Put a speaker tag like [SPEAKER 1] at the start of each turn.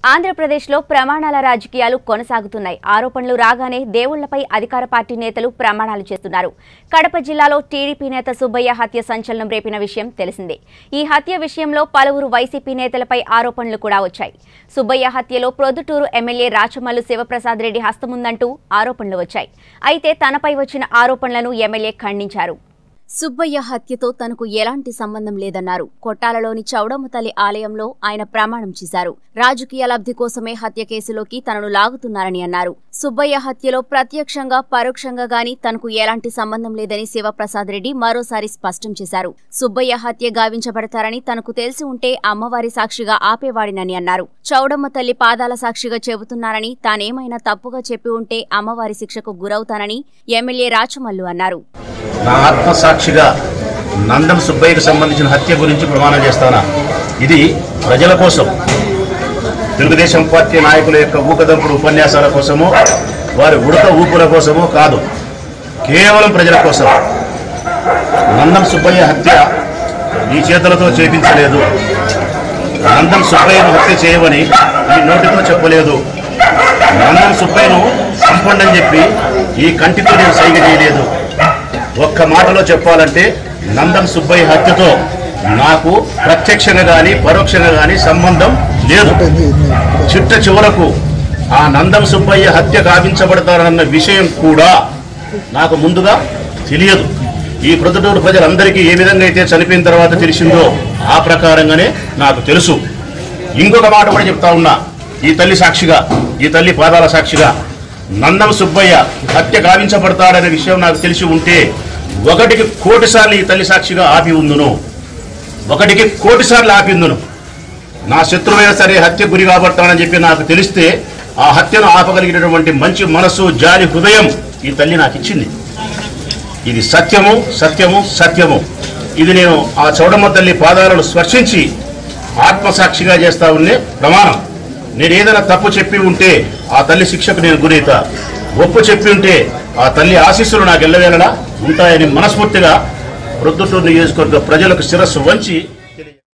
[SPEAKER 1] ఆంధ్రప్రదేశ్లో ప్రమాణాల రాజకీయాలు కొనసాగుతున్నాయి ఆరోపణలు రాగానే దేవుళ్లపై అధికార పార్టీ నేతలు ప్రమాణాలు చేస్తున్నారు కడప జిల్లాలో టీడీపీ నేత సుబ్బయ్య హత్య సంచలనం రేపిన విషయం తెలిసిందే ఈ హత్య విషయంలో పలువురు వైసీపీ నేతలపై ఆరోపణలు కూడా వచ్చాయి సుబ్బయ్య హత్యలో ప్రొద్దుటూరు ఎమ్మెల్యే రాచమల్లు శివప్రసాద్ రెడ్డి హస్తముందంటూ ఆరోపణలు వచ్చాయి అయితే తనపై వచ్చిన ఆరోపణలను ఎమ్మెల్యే ఖండించారు సుబ్బయ్య హత్యతో తనకు ఎలాంటి సంబంధం లేదన్నారు కొట్టాలలోని చౌడమ్మ తల్లి ఆలయంలో ఆయన ప్రమాణం చేశారు రాజకీయ లబ్ధి కోసమే హత్య కేసులోకి తనను లాగుతున్నారని అన్నారు సుబ్బయ్య హత్యలో ప్రత్యక్షంగా పరోక్షంగా గాని తనకు ఎలాంటి సంబంధం లేదని శివప్రసాద్ రెడ్డి మరోసారి స్పష్టం చేశారు సుబ్బయ్య హత్య గావించబడతారని తనకు తెలిసి ఉంటే అమ్మవారి సాక్షిగా ఆపేవాడినని అన్నారు చౌడమ్మ తల్లి పాదాల సాక్షిగా చెబుతున్నారని తానేమైనా తప్పుగా చెప్పి ఉంటే అమ్మవారి శిక్షకు గురవుతానని ఎమ్మెల్యే రాచమల్లు అన్నారు
[SPEAKER 2] నా ఆత్మసాక్షిగా నందం సుబ్బయ్యకు సంబంధించిన హత్య గురించి ప్రమాణం చేస్తానా ఇది ప్రజల కోసం తెలుగుదేశం పార్టీ నాయకుల యొక్క ఊకదంపుడు ఉపన్యాసాల కోసమో వారి ఉడత ఊపుల కోసమో కాదు కేవలం ప్రజల కోసం నందం సుబ్బయ్య హత్య ఈ చేతులతో చేపించలేదు నందం సుబ్బయ్యను హత్య చేయమని ఈ నోటితో చెప్పలేదు నందం సుబ్బయ్యను చంపండని చెప్పి ఈ కంటితో నేను సైగ చేయలేదు ఒక్క మాటలో చెప్పాలంటే నందం సుబ్బయ్య హత్యతో నాకు ప్రత్యక్షంగా కానీ పరోక్షంగా కానీ సంబంధం లేదు చిట్ట చివరకు ఆ నందం సుబ్బయ్య హత్య గావించబడతారన్న విషయం కూడా నాకు ముందుగా తెలియదు ఈ ప్రొద్దుటూరు ప్రజలందరికీ ఏ విధంగా అయితే చనిపోయిన తర్వాత తెలిసిందో ఆ ప్రకారంగానే నాకు తెలుసు ఇంకొక మాట కూడా చెప్తా ఉన్నా ఈ తల్లి సాక్షిగా ఈ తల్లి పాదాల సాక్షిగా నందం సుబ్బయ్య హత్య గావించబడతాడనే విషయం నాకు తెలిసి ఉంటే ఒకటికి కోటి సార్లు ఈ తల్లి సాక్షిగా ఆపి ఉందును ఒకటికి కోటి సార్లు ఆపి ఉందును నా శత్రువైనా సరే హత్య గురి కాబడతానని చెప్పి నాకు తెలిస్తే ఆ హత్యను ఆపగలిగినటువంటి మంచి మనసు జాలి హృదయం ఈ తల్లి నాకు ఇచ్చింది ఇది సత్యము సత్యము సత్యము ఇది నేను ఆ చౌడమ్మ తల్లి పాదాలను స్పర్శించి ఆత్మసాక్షిగా చేస్తా ఉండే ప్రమాణం నేను ఏదైనా తప్పు చెప్పి ఉంటే ఆ తల్లి శిక్షకు నేను గురైతా ఒప్పు చెప్పి ఉంటే ఆ తల్లి ఆశీస్సులు నాకు ఎల్లవేళలా ఉంటాయని మనస్ఫూర్తిగా ప్రొద్దుటూరు నియోజకవర్గ ప్రజలకు శిరస్సు వంచి